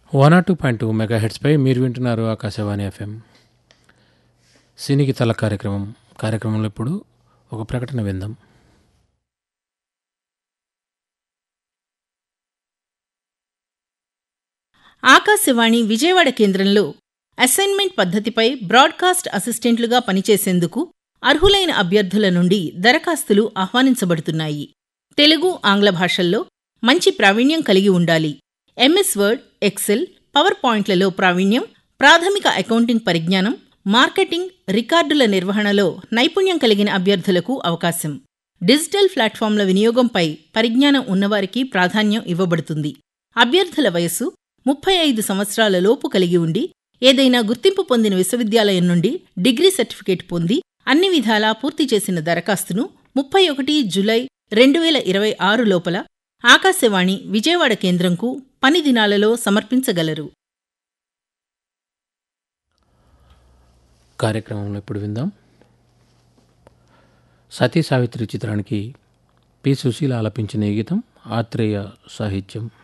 one R two point two mega హెడ్స్పై మీరు వింటున్నారు ఆకాశవాణి ఎఫ్ఎం సినికి తల కార్యక్రమం కార్యక్రమంలో ఇప్పుడు ఒక ప్రకటన విందాం ఆకాశవాణి విజయవాడ కేంద్రంలో అసైన్మెంట్ పద్ధతిపై బ్రాడ్కాస్ట్ అసిస్టెంట్లుగా పనిచేసేందుకు అర్హులైన అభ్యర్థుల నుండి దరఖాస్తులు ఆహ్వానించబడుతున్నాయి తెలుగు ఆంగ్ల భాషల్లో మంచి ప్రావీణ్యం కలిగి ఉండాలి ఎంఎస్ వర్డ్ ఎక్సెల్ పవర్ పాయింట్లలో ప్రావీణ్యం ప్రాథమిక అకౌంటింగ్ పరిజ్ఞానం మార్కెటింగ్ రికార్డుల నిర్వహణలో నైపుణ్యం కలిగిన అభ్యర్థులకు అవకాశం డిజిటల్ ప్లాట్ఫామ్ల వినియోగంపై పరిజ్ఞానం ఉన్నవారికి ప్రాధాన్యం ఇవ్వబడుతుంది అభ్యర్థుల వయస్సు ముప్పై ఐదు సంవత్సరాల లోపు కలిగి ఉండి ఏదైనా గుర్తింపు పొందిన విశ్వవిద్యాలయం నుండి డిగ్రీ సర్టిఫికేట్ పొంది అన్ని విధాలా పూర్తి చేసిన దరఖాస్తును ముప్పై ఒకటి జులై రెండు వేల ఇరవై ఆరు లోపల ఆకాశవాణి విజయవాడ కేంద్రంకు పని దినాలలో సమర్పించగలరు కార్యక్రమంలో ఇప్పుడు విందాం సతీ సావిత్రి చిత్రానికి పి సుశీల ఆలపించిన ఈ గీతం ఆత్రేయ సాహిత్యం